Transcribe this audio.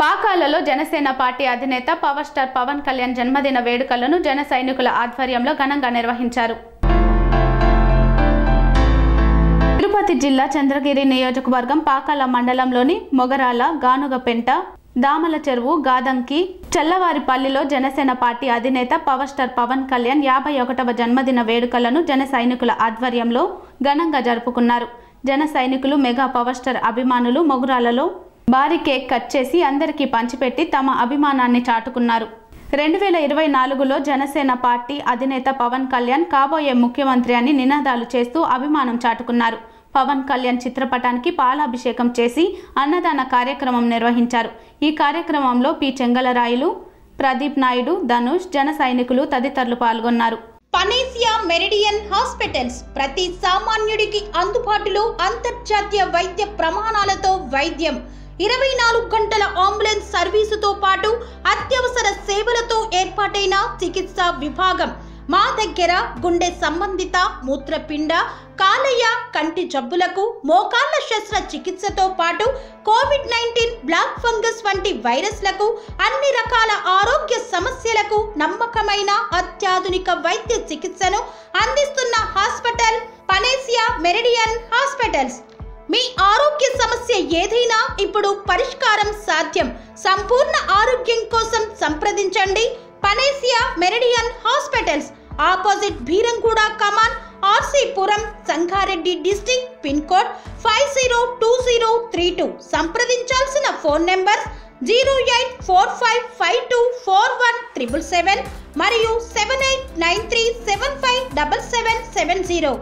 పాకాలలో Janasena party అధినేత power star Pawan Kalyan జన్మదిన వేడుకలను జన సైనికుల ఆధ్వర్యంలో ఘనంగా నిర్వహించారు తిరుపతి జిల్లా చంద్రగిరి నియోజకవర్గం పాకాల మండలంలోని మొగరాల గానుగపెంట దామల చెరువు గాదంకి చల్లవారిపల్లిలో జనసేన పార్టీ అధినేత పవర్ స్టార్ పవన్ కళ్యాణ్ యాభై ఒకటవ జన్మదిన వేడుకలను జన సైనికుల ఆధ్వర్యంలో ఘనంగా జరుపుకున్నారు జన సైనికులు మెగా పవర్ స్టార్ అభిమానులు మొగురాలలో భారీ కేక్ కట్ చేసి అందరికీ పంచిపెట్టి తమ అభిమానాన్ని చాటుకున్నారు రెండు వేల ఇరవై నాలుగులో జనసేన పార్టీ అధినేత పవన్ కళ్యాణ్ కాబోయే ముఖ్యమంత్రి అని నినాదాలు చేస్తూ అభిమానం చాటుకున్నారు పవన్ కళ్యాణ్ చిత్రపటానికి పాలాభిషేకం చేసి అన్నదాన కార్యక్రమం నిర్వహించారు ఈ కార్యక్రమంలో పి చెంగలరాయులు ప్రదీప్ నాయుడు ధనుష్ జన సైనికులు తదితరులు పాల్గొన్నారు పనేసియా మెరిడియన్ హాస్పిటల్స్ ప్రతి సామాన్యుడికి అందుబాటులో అంతర్జాతీయ వైద్య ప్రమాణాలతో వైద్యం ఇరవై నాలుగు గంటల అంబులెన్స్ సర్వీసుతో పాటు అత్యవసర సేవలతో ఏర్పాటైన చికిత్సా విభాగం మా దగ్గర గుండె సంబంధిత మూత్రపిండ కాలేయ కంటి జబ్బులకు మోకాళ్ల శస్త్ర చికిత్సతో పాటు కోవిడ్ నైన్టీన్ బ్లాక్ ఫంగస్ వంటి వైరస్లకు అన్ని రకాల ఆరోగ్య సమస్యలకు నమ్మకమైన అత్యాధునిక వైద్య చికిత్సను అందిస్తున్న హాస్పిటల్ పనేసియా మెరిడియన్ హాస్పిటల్స్ మీ ఆరోగ్య సమస్య ఏదైనా ఇప్పుడు పరిష్కారం సాధ్యం సంపూర్ణ ఆరోగ్యం కోసం సంప్రదించండి Panacea Meridian hospitals opposite Beeramguda కమాన్ RC Puram Sangareddy district pin code five zero two zero three two సంప్రదించాల్సిన phone number zero eight four five five two four one triple seven మరియు seven eight nine three seven five double seven seven zero